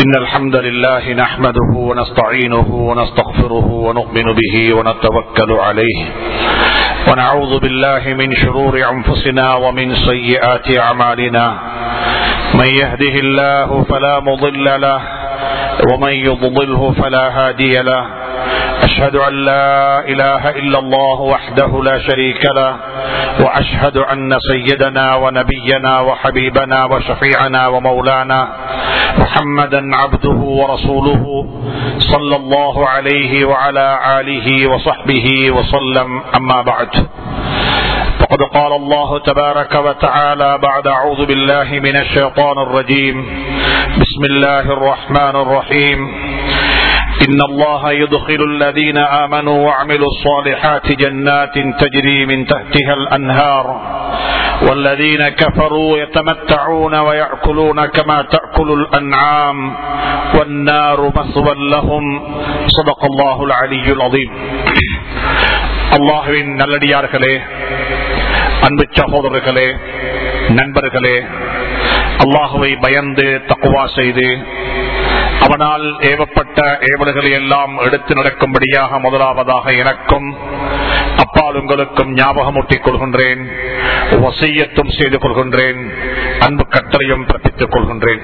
إن الحمد لله نحمده ونستعينه ونستغفره ونؤمن به ونتوكل عليه ونعوذ بالله من شرور أنفسنا ومن سيئات أعمالنا من يهده الله فلا مضل له ومن يضلله فلا هادي له أشهد أن لا إله إلا الله وحده لا شريك له وأشهد أن سيدنا ونبينا وحبيبنا وشفيعنا ومولانا محمدا عبده ورسوله صلى الله عليه وعلى آله وصحبه وسلم أما بعد فقد قال الله تبارك وتعالى بعد أعوذ بالله من الشيطان الرجيم بسم الله الرحمن الرحيم إن الله يدخل الذين آمنوا وعملوا الصالحات جنات تجري من تحتها الأنهار والذين كفروا يتمتعون ويأكلون كما تأكل الأنعام والنار مثوى لهم صدق الله العلي العظيم அல்லாஹுவின் நல்லடியார்களே அன்பு சகோதரர்களே நண்பர்களே அல்லாஹுவை பயந்து தக்குவா செய்து அவனால் ஏவப்பட்ட ஏவல்களை எல்லாம் எடுத்து நடக்கும்படியாக முதலாவதாக எனக்கும் அப்பால் உங்களுக்கும் ஞாபகமூட்டிக் கொள்கின்றேன் வசையத்தும் செய்து கொள்கின்றேன் அன்பு கட்டளையும் பிறப்பித்துக் கொள்கின்றேன்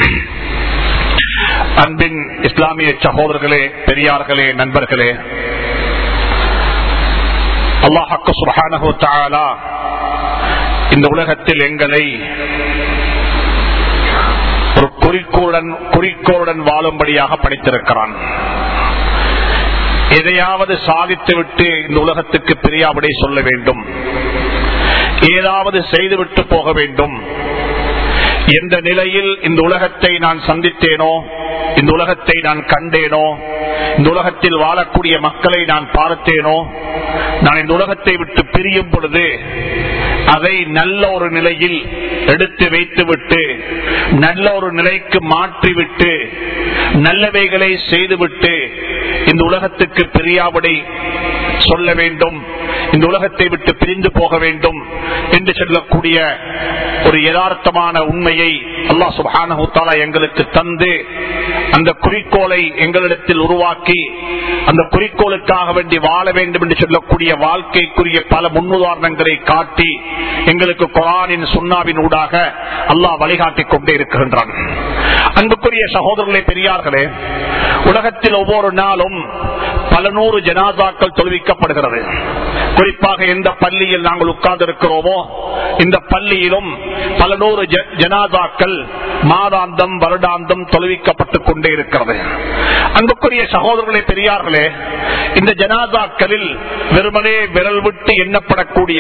அன்பின் இஸ்லாமிய சகோதரர்களே பெரியார்களே நண்பர்களே அல்லாஹாக்கு சுபானஹோ தாலா இந்த உலகத்தில் எங்களை ஒரு குறிக்கோளுடன் குறிக்கோளுடன் வாழும்படியாக படித்திருக்கிறான் எதையாவது சாதித்துவிட்டு இந்த உலகத்துக்கு பிரியாவிடை சொல்ல வேண்டும் ஏதாவது செய்துவிட்டு போக வேண்டும் எந்த நிலையில் இந்த உலகத்தை நான் சந்தித்தேனோ இந்த உலகத்தை நான் கண்டேனோ இந்த உலகத்தில் வாழக்கூடிய மக்களை நான் பார்த்தேனோ நான் இந்த உலகத்தை விட்டு பிரியும் பொழுது அதை நல்ல ஒரு நிலையில் எடுத்து வைத்துவிட்டு நல்ல ஒரு நிலைக்கு மாற்றிவிட்டு நல்லவைகளை செய்துவிட்டு இந்த உலகத்துக்கு பிரியாபடி சொல்ல வேண்டும் இந்த உலகத்தை விட்டு பிரிந்து போக வேண்டும் என்று சொல்லக்கூடிய ஒரு யதார்த்தமான உண்மையை அல்லா சுபானா எங்களுக்கு தந்து அந்த குறிக்கோளை எங்களிடத்தில் உருவாக்கி அந்த குறிக்கோளுக்காக வேண்டி வாழ வேண்டும் என்று சொல்லக்கூடிய வாழ்க்கைக்குரிய பல முன்னுதாரணங்களை காட்டி எங்களுக்கு குரானின் சுண்ணாவின் ஊடாக அல்லாஹ் வழிகாட்டிக் கொண்டே இருக்கின்றான் அன்புக்குரிய சகோதரர்களே பெரியார்களே உலகத்தில் ஒவ்வொரு நாளும் பல நூறு ஜனாதாக்கள் தொழுவிக்கப்படுகிறது குறிப்பாக எந்த பள்ளியில் நாங்கள் உட்கார்ந்து இருக்கிறோமோ இந்த பள்ளியிலும் பல நூறு ஜனாதாக்கள் மாதாந்தம் வருடாந்தம் தொழுவிக்கப்பட்டுக் கொண்டே இருக்கிறது அன்புக்குரிய சகோதரர்களே பெரியார்களே இந்த ஜனாதாக்களில் வெறுமனே விரல் விட்டு எண்ணப்படக்கூடிய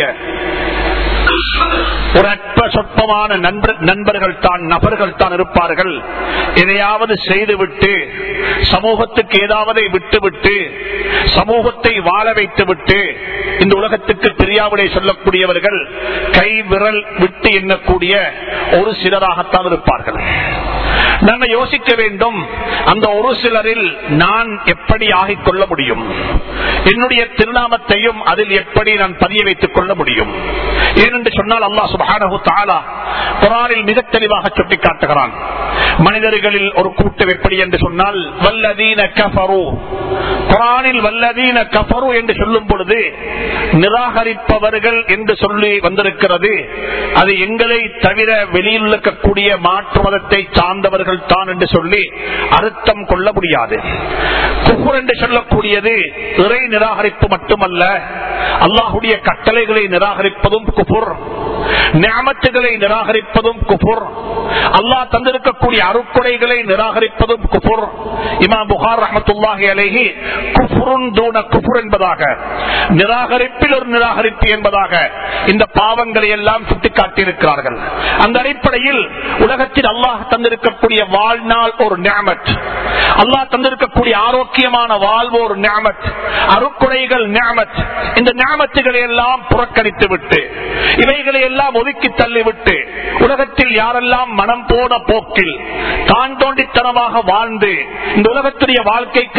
ஒரு அற்ப சொற்பமான நண்பர்கள் தான் நபர்கள் தான் இருப்பார்கள் எதையாவது செய்துவிட்டு சமூகத்துக்கு ஏதாவது விட்டுவிட்டு சமூகத்தை வாழ வைத்துவிட்டு இந்த உலகத்துக்கு தெரியாவிடை சொல்லக்கூடியவர்கள் கை விரல் விட்டு எண்ணக்கூடிய ஒரு சிலராகத்தான் இருப்பார்கள் நாங்கள் யோசிக்க வேண்டும் அந்த ஒரு சிலரில் நான் எப்படி ஆகிக் கொள்ள முடியும் என்னுடைய திருநாமத்தையும் அதில் எப்படி நான் பதிய வைத்துக் கொள்ள முடியும் ஏனென்று சொன்னால் அல்லா சுபானு தாலா குரானில் மிக தெளிவாக சுட்டி காட்டுகிறான் மனிதர்களில் ஒரு கூட்டம் எப்படி என்று சொன்னால் வல்லதீன கஃபரு குரானில் வல்லதீன கஃபரு என்று சொல்லும் பொழுது நிராகரிப்பவர்கள் என்று சொல்லி வந்திருக்கிறது அது எங்களை தவிர வெளியில் இருக்கக்கூடிய மாற்று மதத்தை சார்ந்தவர்கள் தான் என்று சொல்லி அர்த்தம் கொள்ள முடியாது குஃபுர் என்று சொல்லக்கூடியது இறை நிராகரிப்பு மட்டுமல்ல அல்லாஹுடைய கட்டளைகளை நிராகரிப்பதும் குபுர் ஞாமத்துகளை நிராகரிப்பதும் குபுர் அல்லாஹ் தந்திருக்கக்கூடிய அருக்குடைகளை நிராகரிப்பதும் குபுர் இமாம் புகார் ரஹமத்துல்லாஹி அலேஹி குஃபுருன் தூண குஃபுர் என்பதாக நிராகரிப்பில் ஒரு நிராகரிப்பு என்பதாக இந்த பாவங்களை எல்லாம் சுட்டிக்காட்டியிருக்கிறார்கள் அந்த அடிப்படையில் உலகத்தில் அல்லாஹ் தந்திருக்கக்கூடிய வாழ்நாள் ஒரு ஞாமத் அல்லாஹ் தந்திருக்கக்கூடிய ஆரோக்கியமான வாழ்வு ஒரு ஞாமத் அருக்குடைகள் ஞாமத் இந்த ஞாபகத்துகளை எல்லாம் புறக்கணித்து விட்டு இவைகளை எல்லாம் ஒதுக்கி தள்ளிவிட்டு உலகத்தில் யாரெல்லாம் மனம் போன போக்கில் தான் தோண்டித்தனமாக வாழ்ந்து இந்த உலகத்துடைய வாழ்க்கைக்கு சலாம்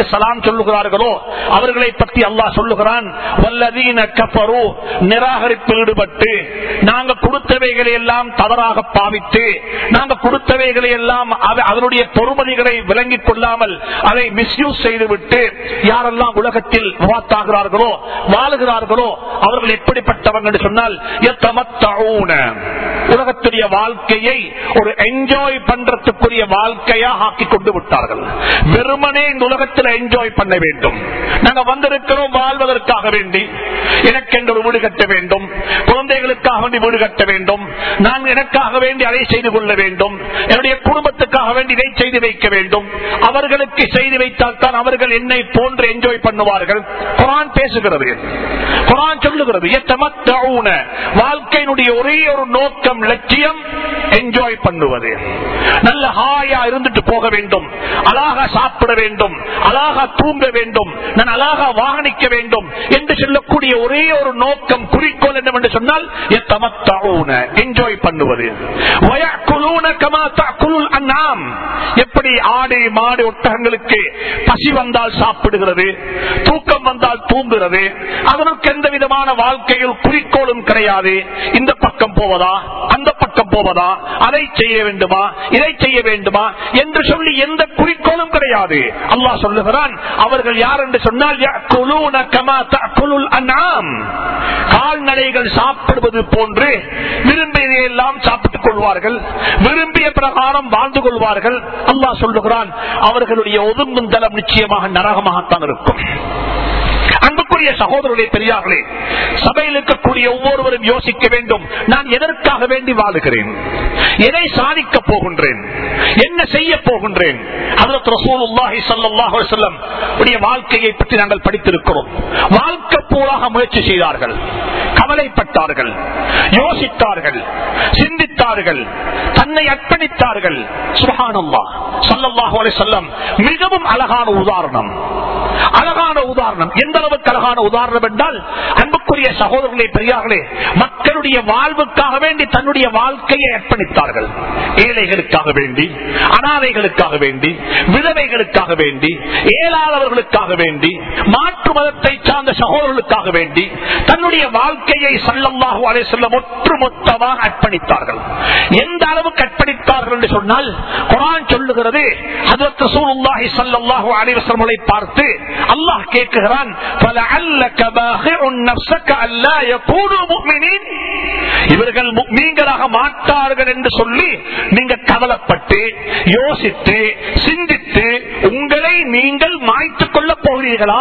சொல்லுகிறார்களோ அவர்களை பற்றி அல்லாஹ் சொல்லுகிறான் வல்லதீன கஃபரு நிராகரிப்பில் ஈடுபட்டு நாங்க கொடுத்தவைகளை எல்லாம் தவறாக பாவித்து நாங்க கொடுத்தவைகளை எல்லாம் அத- அதனுடைய பொறுமதிகளை விளங்கிக் கொள்ளாமல் அதை மிஸ்யூஸ் செய்துவிட்டு யாரெல்லாம் உலகத்தில் வாத்தாகிறார்களோ வாழுகிறார்களோ அவர்கள் எப்படிப்பட்டவங்க என்று சொன்னால் யத்தமத்தஊன. உலகத்துடைய வாழ்க்கையை ஒரு என்ஜாய் பண்றதுக்குரிய வாழ்க்கையா ஆக்கி கொண்டு விட்டார்கள் வெறுமனே இந்த உலகத்தில் என்ஜாய் பண்ண வேண்டும் நாங்க வந்திருக்கிறோம் வாழ்வதற்காக வேண்டி எனக்கு என்று ஒரு வீடு கட்ட வேண்டும் குழந்தைகளுக்காக வேண்டி வீடு கட்ட வேண்டும் நான் எனக்காக வேண்டி அதை செய்து கொள்ள வேண்டும் என்னுடைய குடும்பத்துக்காக வேண்டி இதை செய்து வைக்க வேண்டும் அவர்களுக்கு செய்து வைத்தால் தான் அவர்கள் என்னை போன்று என்ஜாய் பண்ணுவார்கள் குரான் பேசுகிறது குரான் சொல்லுகிறது "யத்தமத்தஊன." வாழ்க்கையினுடைய ஒரே ஒரு நோக்கம் லட்சியம் என்ஜாய் பண்ணுவது நல்ல ஹாயா இருந்துட்டு போக வேண்டும் அழகா சாப்பிட வேண்டும் அழகா தூங்க வேண்டும் நான் அழகா வாகனிக்க வேண்டும் என்று சொல்லக்கூடிய ஒரே ஒரு நோக்கம் குறிக்கோள் என்னவென்று சொன்னால் "யத்தமத்தஊன." என்ஜாய் பண்ணுவது வயக்குலூன கமா தஅக்குலுல் அன்ஆம். எப்படி ஆடு மாடு ஒட்டகங்களுக்கு பசி வந்தால் சாப்பிடுகிறது தூக்கம் வந்தால் தூங்குகிறது அதற்கு எந்த விதமான வாழ்க்கையில் குறிக்கோளும் கிடையாது இந்த பக்கம் போவதா அந்த பக்கம் போவதா அதை செய்ய வேண்டுமா இதை செய்ய வேண்டுமா என்று சொல்லி எந்த குறிக்கோளும் கிடையாது அல்லாஹ் சொல்லுகிறான் அவர்கள் யார் என்று சொன்னால் "யஅக்குலூன கமா தஅக்குலுல் அன்ஆம்." கால்நடைகள் சாப்பிடுவது போன்று விரும்பியதை எல்லாம் சாப்பிட்டுக் கொள்வார்கள் விரும்பிய பிரகாரம் வாழ்ந்து கொள்வார்கள் அல்லாஹ் சொல்லுகிறான் அவர்களுடைய ஒதுங்கும் தளம் நிச்சயமாக நரகமாகத்தான் இருக்கும் அன்புக்குரிய சகோதரர்களே பெரியார்களே சபையில் இருக்கக்கூடிய ஒவ்வொருவரும் யோசிக்க வேண்டும் நான் எதற்காக வேண்டி வாழுகிறேன் எதை சாதிக்க போகின்றேன் என்ன செய்ய போகின்றேன் ஹஜ்ரத் ரசூலுல்லாஹி ஸல்லல்லாஹு அலைஹி வஸல்லம் உடைய வாழ்க்கையை பற்றி நாங்கள் படித்திருக்கிறோம் வாழ்க்கை பூராக முயற்சி செய்தார்கள் கவலைப்பட்டார்கள் யோசித்தார்கள் சிந்தித்தார்கள் தன்னை அர்ப்பணித்தார்கள் சுபஹானல்லாஹ் ஸல்லல்லாஹு அலைஹி வஸல்லம் மிகவும் அழகான உதாரணம் அழகான உதாரணம் எந்த அளவுக்கு அழகான உதாரணம் என்றால் அன்புக்குரிய சகோதரர்களே பெரியார்களே மக்களுடைய வாழ்வுக்காக வேண்டி தன்னுடைய வாழ்க்கையை அர்ப்பணித்தார்கள் ஏழைகளுக்காக வேண்டி அனாதைகளுக்காக வேண்டி விதவைகளுக்காக வேண்டி ஏழாதவர்களுக்காக வேண்டி மாற்று மதத்தை சார்ந்த சகோதரர்களுக்காக வேண்டி தன்னுடைய வாழ்க்கையை சல்லல்லாஹு அலைஹி வஸல்லம் ஒட்டுமொத்தமாக அர்ப்பணித்தார்கள் எந்த அளவுக்கு அர்ப்பணித்தார்கள் என்று சொன்னால் குரான் சொல்லுகிறது ஹஜ்ரத் ரசூலுல்லாஹி ஸல்லல்லாஹு அலைஹி வஸல்லம் பார்த்து அல்லாஹ் கேட்கிறான் فَلَعَلَّكَ بَاخِعٌ نَفْسَكَ أَلَّا يَكُونُوا مُؤْمِنِينَ இவர்கள் முக்மீன்களாக மாட்டார்கள் என்று சொல்லி நீங்க கவலைப்பட்டு யோசித்து சிந்தித்து உங்களை நீங்கள் மாய்த்துக் கொள்ள போகிறீர்களா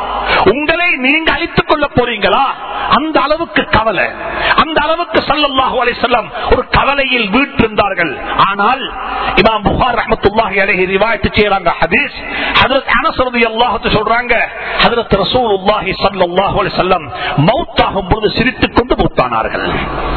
உங்களை நீங்க அழித்துக் கொள்ள போறீங்களா அந்த அளவுக்கு கவலை அந்த அளவுக்கு சல்லல்லாஹு அலைஹி வஸல்லம் ஒரு கவலையில் வீட்டிருந்தார்கள் ஆனால் இமாம் புகார் ரஹ்மத்துல்லாஹி அலைஹி ரிவாயத் செய்றாங்க ஹதீஸ் ஹஜ்ரத் அனஸ் ரலியல்லாஹு அன்ஹு சொல்றாங்க ஹஜ்ரத் ரசூலுல்லாஹி ஸல்லல்லாஹு அலைஹி வஸல்லம் மௌத்தாகும் பொழுது சிரித்துக் கொண்டு மௌத்தானார்கள்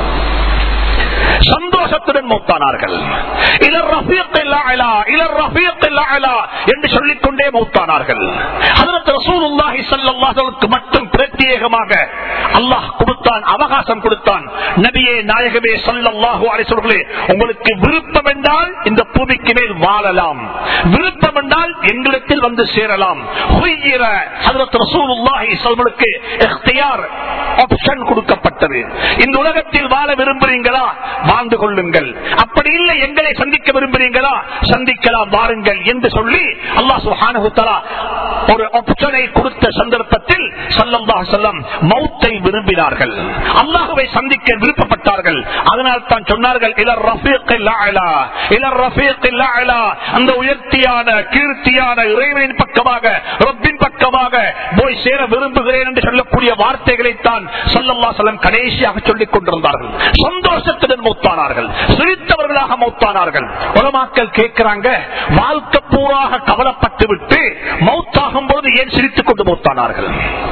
சந்தோஷத்துடன் மௌத்தானார்கள் இலர் ரஃபீக்கில் அலா, இலர் ரஃபீக்கில் அலா என்று சொல்லிக்கொண்டே மௌத்தானார்கள் ஹஜ்ரத் ரசூலுல்லாஹி ஸல்லல்லாஹு அலைஹி வஸல்லம் மட்டும் பிரத்யேகமாக அல்லாஹ் கொடுத்தான் அவகாசம் கொடுத்தான் நபியே நாயகமே ஸல்லல்லாஹு அலைஹி வஸல்லம் உங்களுக்கு விருப்பம் என்றால் இந்த பூமிக்கு மேல் வாழலாம் விருப்பம் என்றால் எங்களிடத்தில் வந்து சேரலாம் ஹுய்யிர ஹஜ்ரத் ரசூலுல்லாஹி ஸல்லல்லாஹு அலைஹி வஸல்லம் இக்தியார் ஆப்ஷன் கொடுக்கப்பட்டது இந்த உலகத்தில் வாழ விரும்புறீங்களா வாழ்ந்து கொள்ளுங்கள் அப்படி இல்லை எங்களை சந்திக்க விரும்புறீங்களா சந்திக்கலாம் வாருங்கள் என்று சொல்லி அல்லாஹ் சுப்ஹானஹு தஆலா ஒரு ஆப்ஷனை கொடுத்த சந்தர்ப்பத்தில் ஸல்லல்லாஹு அலைஹி வஸல்லம் மௌத்தை விரும்பினார்கள் அல்லாஹ்வை சந்திக்க விருப்பப்பட்டார்கள் அதனால் தான் சொன்னார்கள் இலர் ரஃபீக்கில் அலா இலர் ரஃபீக்கில் அலா அந்த உயர்த்தியான கீர்த்தியான இறைவனின் பக்கமாக ரப்பின் பக்கமாக போய் சேர விரும்புகிறேன் என்று சொல்லக்கூடிய வார்த்தைகளைத்தான் சல்லல்லா சலம் கடைசியாக சொல்லிக் கொண்டிருந்தார்கள் சந்தோஷத்துடன் மௌத்தானார்கள் சிரித்தவர்களாக மௌத்தானார்கள் உலமாக்கள் கேட்கிறாங்க வாழ்க்கை பூராக கவலைப்பட்டு விட்டு மௌத்தாகும் போது ஏன் சிரித்துக் கொண்டு மௌத்தானார்கள்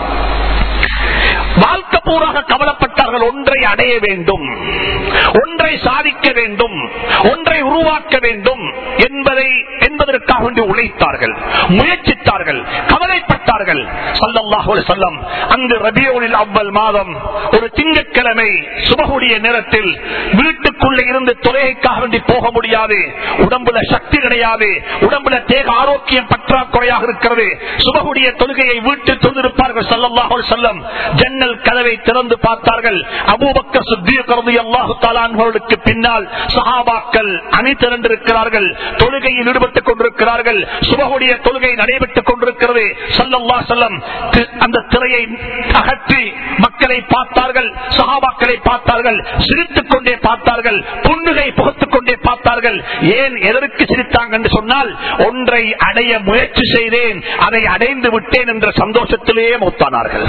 வாழ்க்கை பூராக கவலைப்பட்டார்கள் ஒன்றை அடைய வேண்டும் ஒன்றை சாதிக்க வேண்டும் ஒன்றை உருவாக்க வேண்டும் என்பதை என்பதற்காக வேண்டி உழைத்தார்கள் முயற்சித்தார்கள் கவலைப்பட்டார்கள் ஸல்லல்லாஹு அலைஹி வஸல்லம் அங்கு ரபியுல் அவ்வல் மாதம் ஒரு திங்கட்கிழமை சுபகுடைய நேரத்தில் வீட்டுக்குள்ளே இருந்து தொலைக்காக வேண்டி போக முடியாது உடம்புல சக்தி கிடையாது உடம்புல தேக ஆரோக்கியம் பற்றாக்குறையாக இருக்கிறது சுபகுடைய தொழுகையை வீட்டில் தொழுதிருப்பார்கள் ஸல்லல்லாஹு அலைஹி வஸல்லம் ஜன்னல் கதவை திறந்து பார்த்தார்கள் அபூபக்கர் சித்திக் ரலியல்லாஹு தஆலா அன்ஹுவுக்கு பின்னால் சஹாபாக்கள் அணி திரண்டிருக்கிறார்கள் தொழுகையில் ஈடுபட்டுக் கொண்டிருக்கிறார்கள் சுபகுடைய தொழுகை நடைபெற்றுக் கொண்டிருக்கிறது ஸல்லல்லாஹு அலைஹி வஸல்லம் தி- அந்த திரையை அகற்றி மக்களை பார்த்தார்கள் சஹாபாக்களை பார்த்தார்கள் சிரித்துக் கொண்டே பார்த்தார்கள் புண்ணுகை புகத்துக் கொண்டே பார்த்தார்கள் ஏன் எதற்கு சிரித்தாங்க என்று சொன்னால் ஒன்றை அடைய முயற்சி செய்தேன் அதை அடைந்து விட்டேன் என்ற சந்தோஷத்திலேயே மூத்தானார்கள்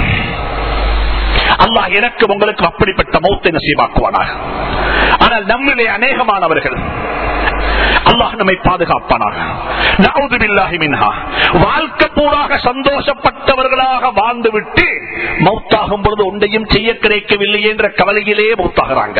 அல்லாஹ் எனக்கு உங்களுக்கு அப்படிப்பட்ட மௌத்தை நசீபாக்குவானாக ஆனால் நம்மிலே அநேகமானவர்கள் அல்லாஹ் நம்மை பாதுகாப்பானாக நஅூது பில்லாஹி மின்ஹா. வாழ்க்கை பூராக சந்தோஷப்பட்டவர்களாக வாழ்ந்துவிட்டு மௌத்தாகும் பொழுது ஒன்றையும் செய்ய கிடைக்கவில்லை என்ற கவலையிலே மௌத்தாகிறாங்க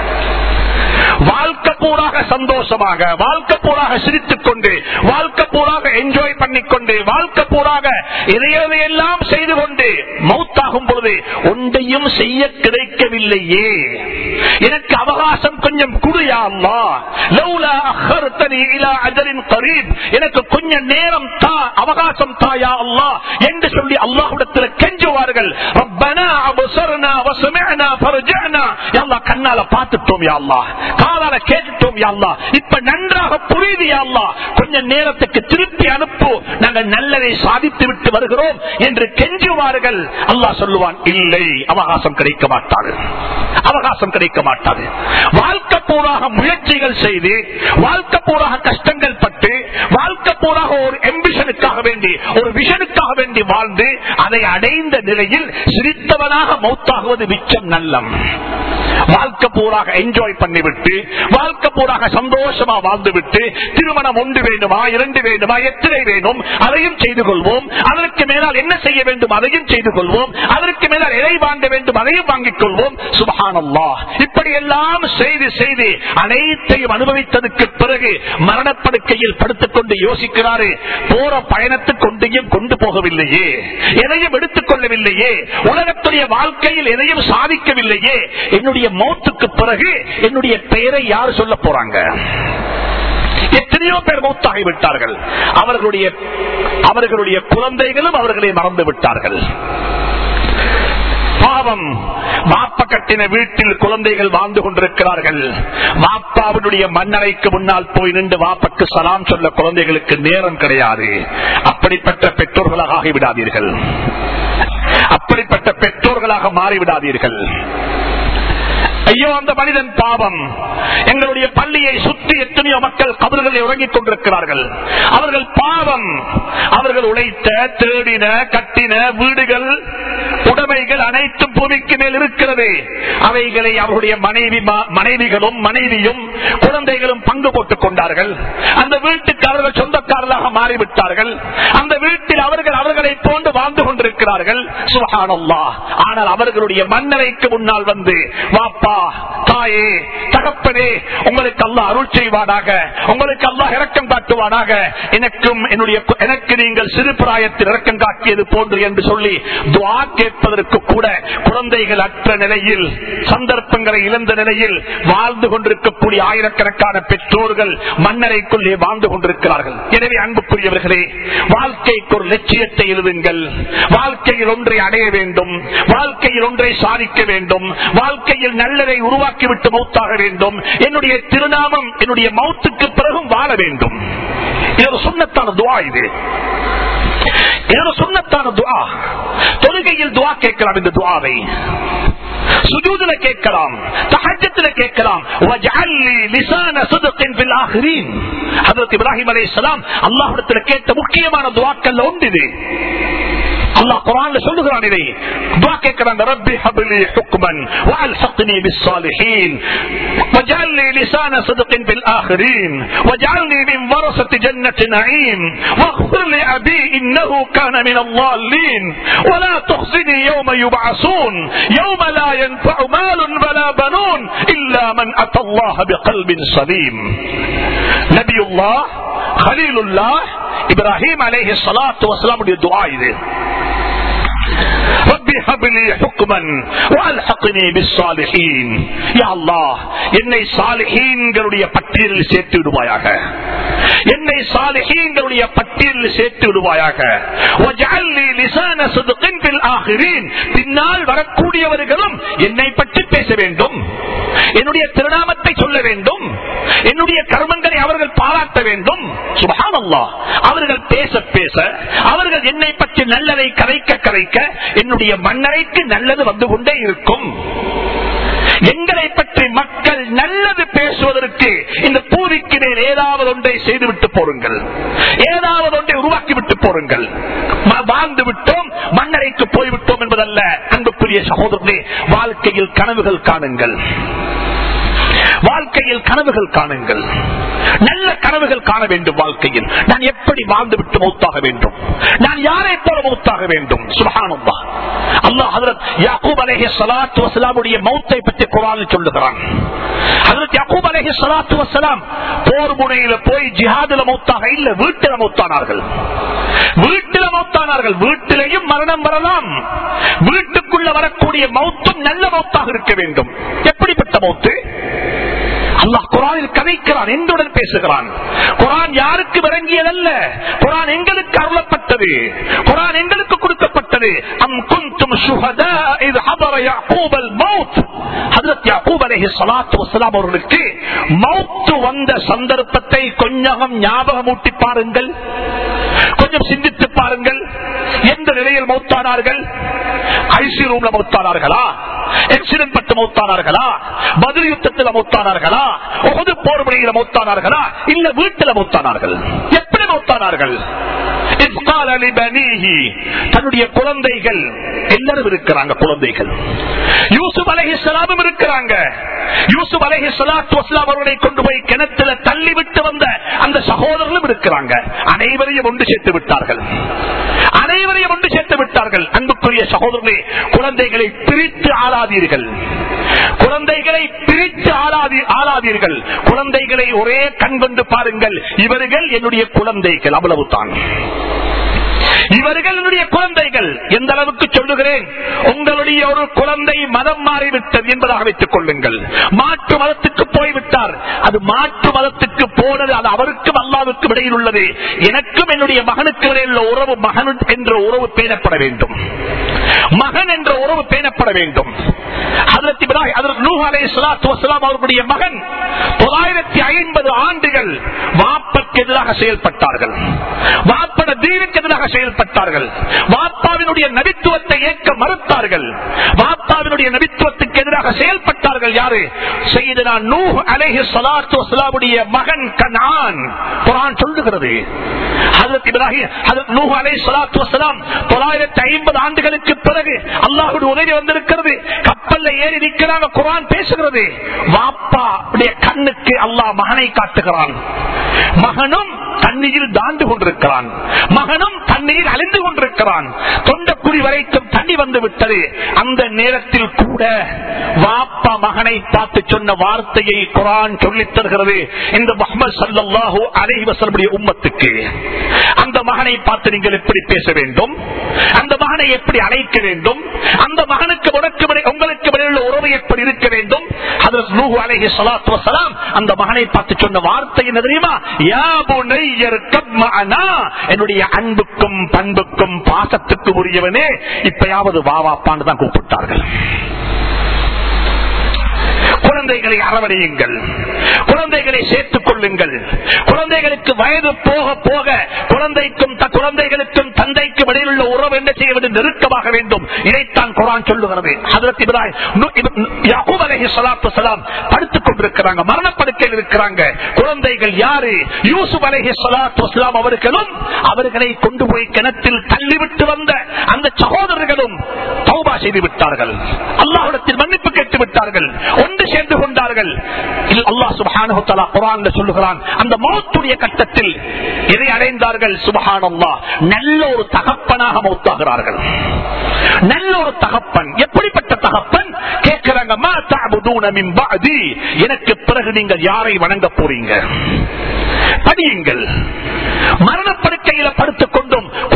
வாழ்க்கை பூராக சந்தோஷமாக வாழ்க்கை பூராக சிரித்துக் கொண்டு வாழ்க்கை பூராக என்ஜாய் பண்ணிக்கொண்டு வாழ்க்கை பூராக எதையெல்லாம் செய்து கொண்டு மௌத்தாகும் பொழுது ஒன்றையும் செய்ய கிடைக்கவில்லையே எனக்கு அவகாசம் கொஞ்சம் குடியா அல்லா லௌலா அஹர்தனி இலா அஜரின் கரீப் எனக்கு கொஞ்சம் நேரம் தா அவகாசம் தாயா அல்லாஹ் என்று சொல்லி அல்லாஹ்விடத்தில் கெஞ்சுவார்கள் ரப்பனா அபசர்னா வசமிஅனா ஃபர்ஜஅனா யா அல்லாஹ் கண்ணால பார்த்துட்டோம் யா அல்லாஹ் காதால கேட்டுட்டோம் யா அல்லாஹ் இப்ப நன்றாக புரியுது யா அல்லாஹ் கொஞ்ச நேரத்துக்கு திருப்பி அனுப்பு நாங்கள் நல்லதை சாதித்து விட்டு வருகிறோம் என்று கெஞ்சுவார்கள் அல்லாஹ் சொல்லுவான் இல்லை அவகாசம் கிடைக்க மாட்டாது அவகாசம் கிடைக்க மாட்டாது வாழ்க்கை பூராக முயற்சிகள் செய்து வாழ்க்கை பூராக கஷ்டங்கள் பட்டு வாழ்க்கை பூராக ஒரு எம்பிஷனுக்காக வேண்டி ஒரு விஷனுக்காக வேண்டி வாழ்ந்து அதை அடைந்த நிலையில் சிரித்தவனாக மௌத்தாகுவது மிச்சம் நல்லம் வாழ்க்கை பூராக என்ஜாய் பண்ணிவிட்டு வாழ்க்கை பூராக சந்தோஷமா வாழ்ந்து விட்டு திருமணம் ஒன்று வேண்டுமா இரண்டு வேண்டுமா எத்தனை வேணும் அதையும் செய்து கொள்வோம் அதற்கு மேலால் என்ன செய்ய வேண்டும் அதையும் செய்து கொள்வோம் அதற்கு மேலால் எதை வாங்க வேண்டும் அதையும் வாங்கிக் கொள்வோம் சுபஹானல்லா இப்படி எல்லாம் செய்து செய்து அனைத்தையும் அனுபவித்ததுக்கு பிறகு மரணப்படுக்கையில் படுத்துக் கொண்டு யோசிக்கிறாரு போற பயணத்துக்கு கொண்டையும் கொண்டு போகவில்லையே எதையும் எடுத்துக் கொள்ளவில்லையே உலகத்துடைய வாழ்க்கையில் எதையும் சாதிக்கவில்லையே என்னுடைய மௌத்துக்கு பிறகு என்னுடைய பெயரை யார் சொல்ல போறாங்க எத்தனையோ பேர் மௌத்தாகி விட்டார்கள் அவர்களுடைய அவர்களுடைய குழந்தைகளும் அவர்களை மறந்து விட்டார்கள் பாவம் மாப்ப கட்டின வீட்டில் குழந்தைகள் வாழ்ந்து கொண்டிருக்கிறார்கள் மாப்பாவினுடைய மண்ணறைக்கு முன்னால் போய் நின்று வாப்பக்கு சலாம் சொல்ல குழந்தைகளுக்கு நேரம் கிடையாது அப்படிப்பட்ட பெற்றோர்களாக ஆகிவிடாதீர்கள் அப்படிப்பட்ட பெற்றோர்களாக மாறிவிடாதீர்கள் ஐயோ அந்த மனிதன் பாவம் எங்களுடைய பள்ளியை சுற்றி எத்தனையோ மக்கள் கபர்களை உறங்கிக் கொண்டிருக்கிறார்கள் அவர்கள் பாவம் அவர்கள் உழைத்த தேடின கட்டின வீடுகள் உடைமைகள் அனைத்தும் பூமிக்கு மேல் இருக்கிறது அவைகளை அவருடைய மனைவி மனைவிகளும் மனைவியும் குழந்தைகளும் பங்கு போட்டுக் கொண்டார்கள் அந்த வீட்டுக்கு அவர்கள் சொந்தக்காரர்களாக மாறிவிட்டார்கள் அந்த வீட்டில் அவர்கள் அவர்களை போன்று வாழ்ந்து கொண்டிருக்கிறார்கள் சுகானல்லா ஆனால் அவர்களுடைய மன்னரைக்கு முன்னால் வந்து வாப்பா தாயே தகப்பனே உங்களுக்கு அல்லா அருள் செய்வானாக உங்களுக்கு அல்லா இறக்கம் காட்டுவானாக எனக்கும் என்னுடைய எனக்கு நீங்கள் சிறு பிராயத்தில் இறக்கம் காட்டியது போன்று என்று சொல்லி துவா கேட்பதற்கு கூட குழந்தைகள் அற்ற நிலையில் சந்தர்ப்பங்களை இழந்த நிலையில் வாழ்ந்து கொண்டிருக்கக்கூடிய ஆயிரக்கணக்கான பெற்றோர்கள் மன்னரைக்குள்ளே வாழ்ந்து கொண்டிருக்கிறார்கள் எனவே அன்புக்குரியவர்களே வாழ்க்கைக்கு ஒரு லட்சியத்தை எழுதுங்கள் வாழ்க்கையில் ஒன்றை அடைய வேண்டும் வாழ்க்கையில் ஒன்றை சாதிக்க வேண்டும் வாழ்க்கையில் நல்லதை உருவாக்கிவிட்டு மௌத்தாக வேண்டும் என்னுடைய திருநாமம் என்னுடைய மௌத்துக்கு பிறகும் வாழ வேண்டும் இது ஒரு சுண்ணத்தான துவா இது இது ஒரு சுண்ணத்தான துவா தொழுகையில் துவா கேட்கலாம் இந்த துவாவை சுஜூதுல கேட்கலாம் தஹஜத்துல கேட்கலாம் இப்ராஹிம் அலை சலாம் அல்லாஹிடத்தில் கேட்ட முக்கியமான துவாக்கள் ஒன்று இது அல்லாஹ் குரான்ல சொல்லுகிறான் இதை துவா கேட்கிறான் ரப்பி ஹப்லி ஹுக்மன் வஅல்ஹக்னி பிஸ்ஸாலிஹீன் وجعلني لسان صدق في الآخرين واجعلني من ورثة جنة نعيم واغفر لأبي إنه كان من الضالين ولا تخزني يوم يبعثون يوم لا ينفع مال ولا بنون إلا من أتى الله بقلب سليم نبي الله خليل الله إبراهيم عليه الصلاة والسلام دعاء رب هب لي حكما والحقني بالصالحين يا الله என்னை சாலிஹீன்களுடைய பட்டியலில் சேர்த்து விடுவாயாக என்னை சாலிஹீன்களுடைய பட்டியலில் சேர்த்து விடுவாயாக وَاجْعَلْ لِي لِسَانَ صِدْقٍ فِي الْآخِرِينَ பின்னால் வரக்கூடியவர்களும் என்னை பற்றி பேச வேண்டும் என்னுடைய திருநாமத்தை சொல்ல வேண்டும் என்னுடைய கர்மங்களை அவர்கள் பாராட்ட வேண்டும் சுபஹானல்லாஹ் அவர்கள் பேச பேச அவர்கள் என்னை பற்றி நல்லதை கரைக்க கரைக்க என்னுடைய மன்னரைக்கு நல்லது வந்து கொண்டே இருக்கும் எங்களை பற்றி மக்கள் நல்லது பேசுவதற்கு இந்த பூமிக்கு மேல் ஏதாவது ஒன்றை செய்துவிட்டு போருங்கள் ஏதாவது ஒன்றை உருவாக்கிவிட்டு போருங்கள் ம- வாழ்ந்து விட்டோம் மன்னரைக்கு போய்விட்டோம் என்பதல்ல அன்புக்குரிய சகோதரர்களே வாழ்க்கையில் கனவுகள் காணுங்கள் வாழ்க்கையில் கனவுகள் காணுங்கள் நல்ல கனவுகள் காண வேண்டும் வாழ்க்கையில் நான் எப்படி வாழ்ந்து விட்டு மௌத்தாக வேண்டும் நான் யாரை போல மௌத்தாக வேண்டும் சுபஹானல்லா அல்லாஹ் ஹஜரத் யாக்கூப் அலைஹி ஸலாத்து வஸலாமுடைய மௌத்தை பற்றி குர்ஆனில் சொல்லுகிறான் ஹஜரத் யாக்கூப் அலைஹி ஸலாத்து வஸலாம் போர் முனையில போய் ஜிஹாதுல மௌத்தாக இல்ல வீட்டில மௌத்தானார்கள் வீட்டில மௌத்தானார்கள் வீட்டிலேயும் மரணம் வரலாம் வீட்டுக்குள்ள வரக்கூடிய மௌத்தும் நல்ல மௌத்தாக இருக்க வேண்டும் எப்படிப்பட்ட மௌத்து அல்லாஹ் குரானில் கதைக்கிறான் என்றுடன் பேசுகிறான் குரான் யாருக்கு விளங்கியதல்ல குரான் எங்களுக்கு அருளப்பட்டது குரான் எங்களுக்கு கொடுக்கப்பட்டது அம் குந்தும் சுஹதா இது ஹதர யாக்கூப் அல் மௌத் ஹஜரத் யாக்கூப் அலைஹி ஸலாத்து வஸலாம் அவர்களுக்கு மௌத் வந்த சந்தர்ப்பத்தை கொஞ்சம் ஞாபகமூட்டி பாருங்கள் கொஞ்சம் சிந்தித்து பாருங்கள் எந்த நிலையில் மௌத்தானார்கள் ஐசி ரூம்ல மௌத்தானார்களா ஆக்சிடென்ட் பட்டு மௌத்தானார்களா பதில் யுத்தத்தில் மௌத்தானார்களா உகது போர் முறையில் மௌத்தானார்களா இல்ல வீட்டில் மௌத்தானார்கள் எப்படி மௌத்தானார்கள் இஸ் கால லிபனீஹி. தன்னுடைய குழந்தைகள் எல்லாரும் இருக்கிறாங்க குழந்தைகள் யூசுப் அலஹி சலாமும் இருக்கிறாங்க யூசுப் அலஹி சலாத்து வஸ்லாம் அவர்களை கொண்டு போய் கிணத்துல தள்ளி விட்டு வந்த அந்த சகோதரர்களும் இருக்கிறாங்க அனைவரையும் ஒன்று சேர்த்து விட்டார்கள் அனைவரையும் ஒன்று சேர்த்து விட்டார்கள் அன்புக்குரிய சகோதரர்களே குழந்தைகளை பிரித்து ஆளாதீர்கள் குழந்தைகளை பிரித்து ஆளாதி ஆளாதீர்கள் குழந்தைகளை ஒரே கண் கொண்டு பாருங்கள் இவர்கள் என்னுடைய குழந்தைகள் அவ்வளவுதான் இவர்கள் என்னுடைய குழந்தைகள் எந்த அளவுக்கு சொல்லுகிறேன் உங்களுடைய ஒரு குழந்தை மதம் மாறிவிட்டது என்பதாக வைத்துக் கொள்ளுங்கள் மாற்று மதத்துக்கு போய்விட்டார் அது மாற்று மதத்துக்கு போனது அது அவருக்கும் அல்லாவுக்கும் இடையில் உள்ளது எனக்கும் என்னுடைய மகனுக்கு இடையில் உள்ள உறவு மகன் என்ற உறவு பேணப்பட வேண்டும் மகன் என்ற உறவு பேணப்பட வேண்டும் ஹஜரத் இப்ராஹிம் ஹஜரத் நூஹ் அலைஹிஸ்ஸலாத்து வஸ்ஸலாம் அவர்களுடைய மகன் தொள்ளாயிரத்தி ஐம்பது ஆண்டுகள் வாப்பக்கு எதிராக செயல்பட்டார்கள் வாப்பட தீனுக்கு எதிராக செயல்பட்டார்கள் வாப்பாவினுடைய நபித்துவத்தை ஏற்க மறுத்தார்கள் வாப்பாவினுடைய நபித்துவத்துக்கு எதிராக செயல்பட்டார்கள் யாரு செய்தனா நூஹ் அலைஹி ஸலாத்து வஸ்ஸலாமுடைய மகன் கனான் குர்ஆன் சொல்லுகிறது ஹஜரத் இப்ராஹிம் ஹஜரத் நூஹ் அலைஹி ஸலாத்து வஸ்ஸலாம் 950 ஆண்டுகளுக்கு பிறகு அல்லாஹ்வுடைய உதவி வந்திருக்கிறது கப்பல்ல ஏறி நிற்கிறாங்க குர்ஆன் பேசுகிறது வாப்பா கண்ணுக்கு அல்லாஹ் மகனை காட்டுகிறான் மகனும் தண்ணீரில் தாண்டு கொண்டிருக்கிறான் மகனும் தண்ணீரில் அழிந்து கொண்டிருக்கிறான் தொண்டக்குடி வரைக்கும் தண்ணி வந்து விட்டது அந்த நேரத்தில் கூட வாப்பா மகனை பார்த்து சொன்ன வார்த்தையை குரான் சொல்லித் தருகிறது இந்த முகமது சல்லாஹூ அலைவசனுடைய உம்மத்துக்கு அந்த மகனை பார்த்து நீங்கள் எப்படி பேச வேண்டும் அந்த மகனை எப்படி அழைக்க வேண்டும் அந்த மகனுக்கு உனக்கு இடையே- உங்களுக்கு இடையே உள்ள உறவு எப்படி இருக்க வேண்டும் ஹதரத் நூஹு அலைஹி ஸலாத்து வஸலாம் அந்த மகனை பார்த்து சொன்ன வார்த்தை என்ன தெரியுமா யா புனையர் கப்மஅனா என்னுடைய அன்புக்கும் பண்புக்கும் பாசத்துக்கும் உரியவனே இப்பயாவது வா வாப்பான்னு தான் கூப்பிட்டார்கள் குழந்தைகளை அரவணையுங்கள் குழந்தைகளை சேர்த்துக் கொள்ளுங்கள் குழந்தைகளுக்கு வயது போக போக குழந்தைக்கும் த- குழந்தைகளுக்கும் தந்தைக்கும் இடையில் உள்ள உறவு என்ன செய்ய வேண்டும் நெருக்கமாக வேண்டும் இதைத்தான் குரான் சொல்லுகிறது ஹஜரத் இப்ராஹிம் நு- இப்- யாக்கூப் அலைஹி ஸலாத்து வஸலாம் படுத்துக் கொண்டிருக்கிறாங்க மரணப்படுக்கையில் இருக்கிறாங்க குழந்தைகள் யாரு யூசுப் அலைஹி ஸலாத்து வஸலாம் அவர்களும் அவர்களை கொண்டு போய் கிணத்தில் தள்ளிவிட்டு வந்த அந்த சகோதரர்களும் தௌபா செய்து விட்டார்கள் அல்லாஹ்விடத்தில் மன்னிப்பு கேட்டு விட்டார்கள் ஒன்று சேர்ந்து கொண்டார்கள் இல் அல்லாஹ் சுப்ஹானஹு தஆலா குர்ஆன்ல சொல்லுகிறான் அந்த மௌத்துடைய கட்டத்தில் எதை அடைந்தார்கள் சுப்ஹானல்லாஹ் நல்ல ஒரு தகப்பனாக மௌத்தாகிறார்கள் நல்ல ஒரு தகப்பன் எப்படிப்பட்ட தகப்பன் கேட்கிறாங்க மா தஅபுதூன மின் பஅதி எனக்கு பிறகு நீங்கள் யாரை வணங்க போறீங்க படியுங்கள் மரணப்படுக்கையில படுத்துக் கொண்டும் குழந்தைகளை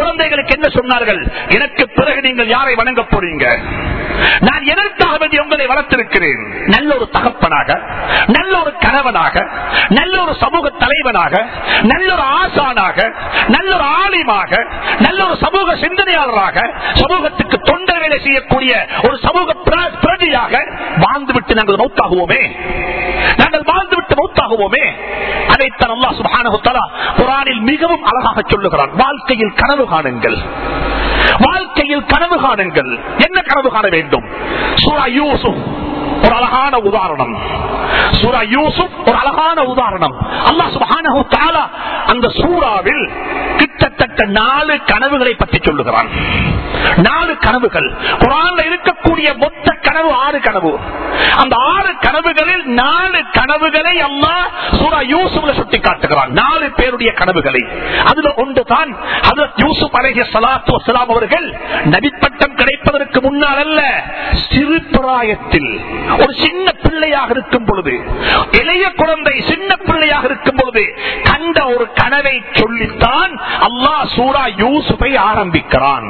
எனக்கு என்ன சொன்னார்கள் எனக்கு பிறகு நீங்கள் யாரை வணங்க போறீங்க நான் எதற்காக வேண்டி உங்களை வளர்த்திருக்கிறேன் நல்ல ஒரு தகப்பனாக நல்ல ஒரு கணவனாக நல்ல ஒரு சமூக தலைவனாக நல்ல ஒரு ஆசானாக நல்ல ஒரு ஆலிமாக நல்ல ஒரு சமூக சிந்தனையாளராக சமூகத்துக்கு தொண்டர் வேலை செய்யக்கூடிய ஒரு சமூக பிர- பிரதியாக வாழ்ந்துவிட்டு நாங்கள் மௌத்தாகுவோமே நாங்கள் வாழ்ந்துவிட்டு மௌத்தாகுவோமே அதைத்தான் அல்லாஹ் சுப்ஹானஹு வ தஆலா குர்ஆனில் மிகவும் அழகாக சொல்லுகிறான் வாழ்க்கையில் கனவு காணுங்கள் வாழ்க்கையில் கனவு காணுங்கள் என்ன கனவு காண வேண்டும் சூரா யூசுப் ஒரு அழகான உதாரணம் சூரா யூசுப் ஒரு அழகான உதாரணம் அல்லாஹ் சுப்ஹானஹு வ தஆலா அந்த சூறாவில் கிட்டத்தட்ட நாலு கனவுகளை பற்றி சொல்லுகிறான் நாலு கனவுகள் குரான்ல இருக்கக்கூடிய மொத்த கனவு ஆறு கனவு அந்த ஆறு கனவுகளில் நாலு கனவுகளை அல்லாஹ் சூரா யூசுப்ல சுட்டி காட்டுகிறான் நாலு பேருடைய கனவுகளை அதுல ஒன்று தான் ஹஜரத் யூசுப் அலைஹி ஸலாத்து வஸலாம் அவர்கள் நபிப்பட்டம் கிடைப்பதற்கு முன்னால் அல்ல சிறு பிராயத்தில் ஒரு சின்ன பிள்ளையாக இருக்கும் பொழுது இளைய குழந்தை சின்ன பிள்ளையாக இருக்கும் பொழுது கண்ட ஒரு கனவை சொல்லித்தான் அல்லாஹ் சூரா யூசுஃபை ஆரம்பிக்கிறான்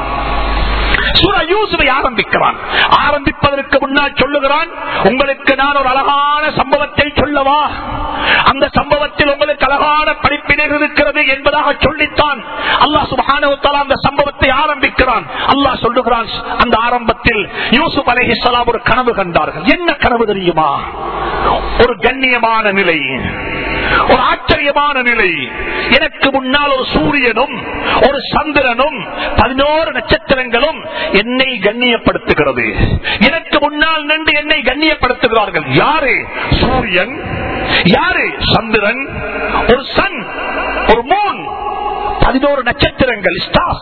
சூரா யூசுஃபை ஆரம்பிக்கிறான் ஆரம்பிப்பதற்கு முன்னால் சொல்லுகிறான் உங்களுக்கு நான் ஒரு அழகான சம்பவத்தை சொல்லவா அந்த சம்பவத்தில் உங்களுக்கு அழகான படிப்பினைகள் இருக்கிறது என்பதாக சொல்லித்தான் அல்லாஹ் சுப்ஹானஹு வ தஆலா அந்த சம்பவத்தை ஆரம்பிக்கிறான் அல்லாஹ் சொல்லுகிறான் அந்த ஆரம்பத்தில் யூசுப் அலைஹிஸ்ஸலாம் ஒரு கனவு கண்டார்கள் என்ன கனவு தெரியுமா ஒரு கண்ணியமான நிலை ஒரு ஆச்சரியமான நிலை எனக்கு முன்னால் ஒரு சூரியனும் ஒரு சந்திரனும் பதினோரு நட்சத்திரங்களும் என்னை கண்ணியப்படுத்துகிறது எனக்கு முன்னால் நின்று என்னை கண்ணியப்படுத்துகிறார்கள் யாரு சூரியன் யாரு சந்திரன் ஒரு சன் ஒரு மூன் பதினோரு நட்சத்திரங்கள் ஸ்டார்ஸ்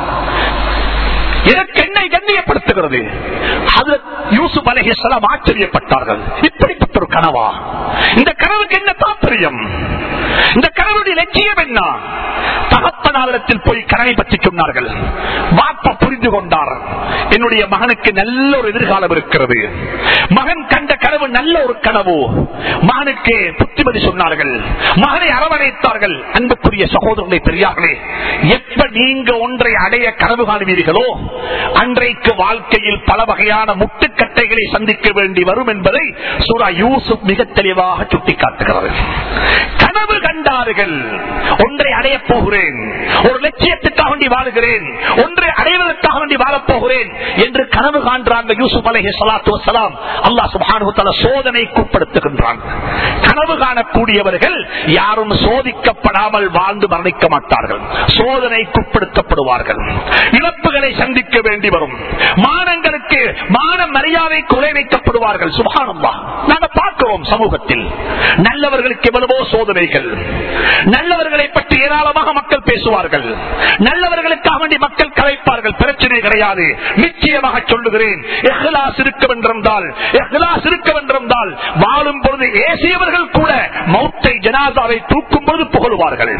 எனக்கு என்னை கண்ணியப்படுத்துகிறது ஹஜ்ரத் யூசுப் அலைஹிஸ்ஸலாம் ஆச்சரியப்பட்டார்கள் இப்படிப்பட்ட ஒரு கனவா இந்த கனவுக்கு என்ன தாற்பயம் இந்த கனவுடைய லட்சியம் என்ன தகப்பனாரிடத்தில் போய் கனவை பற்றி சொன்னார்கள் வாப்பா புரிந்து கொண்டார் என்னுடைய மகனுக்கு நல்ல ஒரு எதிர்காலம் இருக்கிறது மகன் கண்ட கனவு நல்ல ஒரு கனவு மகனுக்கு புத்திமதி சொன்னார்கள் மகனை அரவணைத்தார்கள் அன்புக்குரிய சகோதரர்களை பெரியார்களே எப்ப நீங்க ஒன்றை அடைய கனவு காணுவீர்களோ அன்றைக்கு வாழ்க்கையில் பல வகையான முட்டுக்கட்டைகளை சந்திக்க வேண்டி வரும் என்பதை சூரா யூசுப் மிக தெளிவாக சுட்டிக்காட்டுகிறது கனவு கண்டார்கள் ஒன்றை அடையப் போகிறேன் ஒரு லட்சியத்துக்காக வேண்டி வாழுகிறேன் ஒன்றை அடைவதற்காக வேண்டி வாழப் போகிறேன் என்று கனவு காண்றாங்க யூசுப் அலைஹி ஸலாத்து வஸலாம் அல்லாஹ் சுப்ஹானஹு வ தஆலா சோதனைக்கு உட்படுத்துகின்றான் கனவு காணக்கூடியவர்கள் யாரும் சோதிக்கப்படாமல் வாழ்ந்து மரணிக்க மாட்டார்கள் சோதனைக்கு உட்படுத்தப்படுவார்கள் இழப்புகளை சந்திக்க வேண்டி வரும் மானங்களுக்கு மான மரியாதை குறை வைக்கப்படுவார்கள் சுபானம்மா நாங்க பார்க்கிறோம் சமூகத்தில் நல்லவர்களுக்கு எவ்வளவோ சோதனைகள் நல்லவர்களை பற்றி ஏராளமாக மக்கள் பேசுவார்கள் நல்லவர்களுக்காக வேண்டி மக்கள் கலைப்பார்கள் பிரச்சனை கிடையாது நிச்சயமாக சொல்லுகிறேன் எஹ்லாஸ் இருக்க வென்றிருந்தால் எஹ்லாஸ் இருக்க வென்றிருந்தால் வாழும் பொழுது ஏசியவர்கள் கூட மௌத்தை ஜனாதாவை தூக்கும் பொழுது புகழுவார்கள்